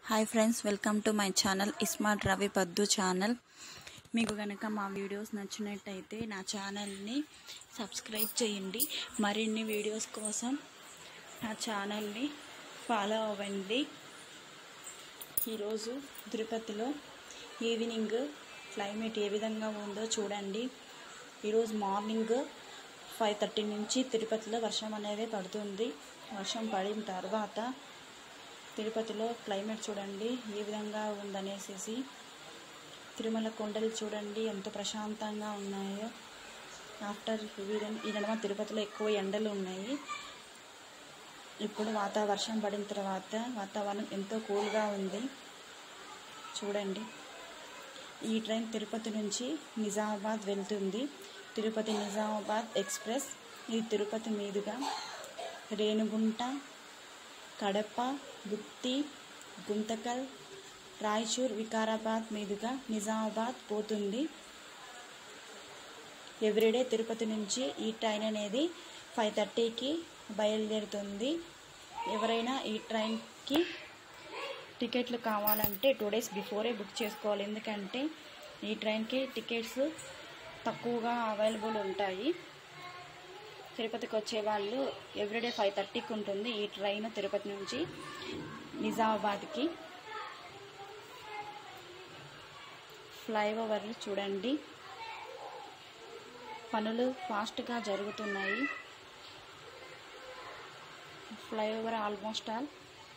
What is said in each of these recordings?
hi friends welcome to my channel ismart Ravi Paddu channel మీకు కనుక మా వీడియోస్ నచ్చినట్టయితే నా ఛానల్ని సబ్స్క్రైబ్ చేయండి మరిన్ని వీడియోస్ కోసం నా ఛానల్ని ఫాలో అవ్వండి ఈరోజు తిరుపతిలో ఈవినింగ్ క్లైమేట్ ఏ విధంగా ఉందో చూడండి ఈరోజు మార్నింగ్ ఫైవ్ థర్టీ నుంచి తిరుపతిలో వర్షం అనేది పడుతుంది వర్షం పడిన తర్వాత తిరుపతిలో క్లైమేట్ చూడండి ఏ విధంగా ఉందనేసి తిరుమల కొండలు చూడండి ఎంత ప్రశాంతంగా ఉన్నాయో ఆఫ్టర్ ఈ నడమ తిరుపతిలో ఎక్కువ ఎండలు ఉన్నాయి ఇప్పుడు వాత వర్షం పడిన తర్వాత వాతావరణం ఎంతో కూల్గా ఉంది చూడండి ఈ ట్రైన్ తిరుపతి నుంచి నిజామాబాద్ వెళ్తుంది తిరుపతి నిజామాబాద్ ఎక్స్ప్రెస్ ఇది తిరుపతి మీదుగా రేణుగుంట కడప గుత్తి గుంతకల్ రాయచూర్ వికారాబాద్ మీదుగా నిజామాబాద్ పోతుంది ఎవ్రీడే తిరుపతి నుంచి ఈ ట్రైన్ అనేది ఫైవ్ థర్టీకి బయలుదేరుతుంది ఎవరైనా ఈ ట్రైన్కి టికెట్లు కావాలంటే టూ డేస్ బిఫోరే బుక్ చేసుకోవాలి ఎందుకంటే ఈ ట్రైన్కి టికెట్స్ తక్కువగా అవైలబుల్ ఉంటాయి తిరుపతికి వచ్చే వాళ్ళు ఎవ్రీడే ఫైవ్ థర్టీకి ఉంటుంది ఈ ట్రైన్ తిరుపతి నుంచి నిజామాబాద్కి ఫ్లైఓవర్లు చూడండి పనులు ఫాస్ట్గా జరుగుతున్నాయి ఫ్లైఓవర్ ఆల్మోస్ట్ ఆల్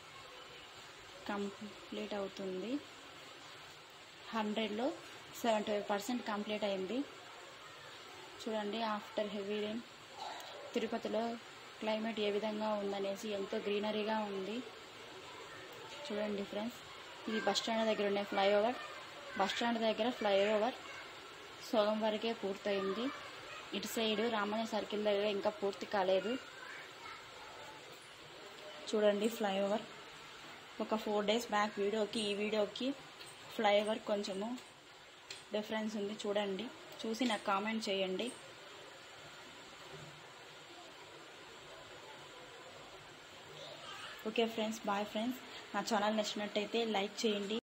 కంప్లీట్ అవుతుంది హండ్రెడ్లో సెవెంటీ ఫైవ్ పర్సెంట్ కంప్లీట్ అయింది చూడండి ఆఫ్టర్ హెవీ రెయిన్ తిరుపతిలో క్లైమేట్ ఏ విధంగా ఉందనేసి ఎంతో గ్రీనరీగా ఉంది చూడండి ఫ్రెండ్స్ ఇది బస్ స్టాండ్ దగ్గర ఉండే ఫ్లైఓవర్ బస్ స్టాండ్ దగ్గర ఫ్లైఓవర్ సగం వరకే పూర్తయింది ఇటు సైడు రామయ్య సర్కిల్ దగ్గర ఇంకా పూర్తి కాలేదు చూడండి ఫ్లైఓవర్ ఒక ఫోర్ డేస్ బ్యాక్ వీడియోకి ఈ వీడియోకి ఫ్లైఓవర్ కొంచెము డిఫరెన్స్ ఉంది చూడండి చూసి నాకు కామెంట్ చేయండి ఓకే ఫ్రెండ్స్ బాయ్ ఫ్రెండ్స్ నా ఛానల్ నచ్చినట్టయితే లైక్ చేయండి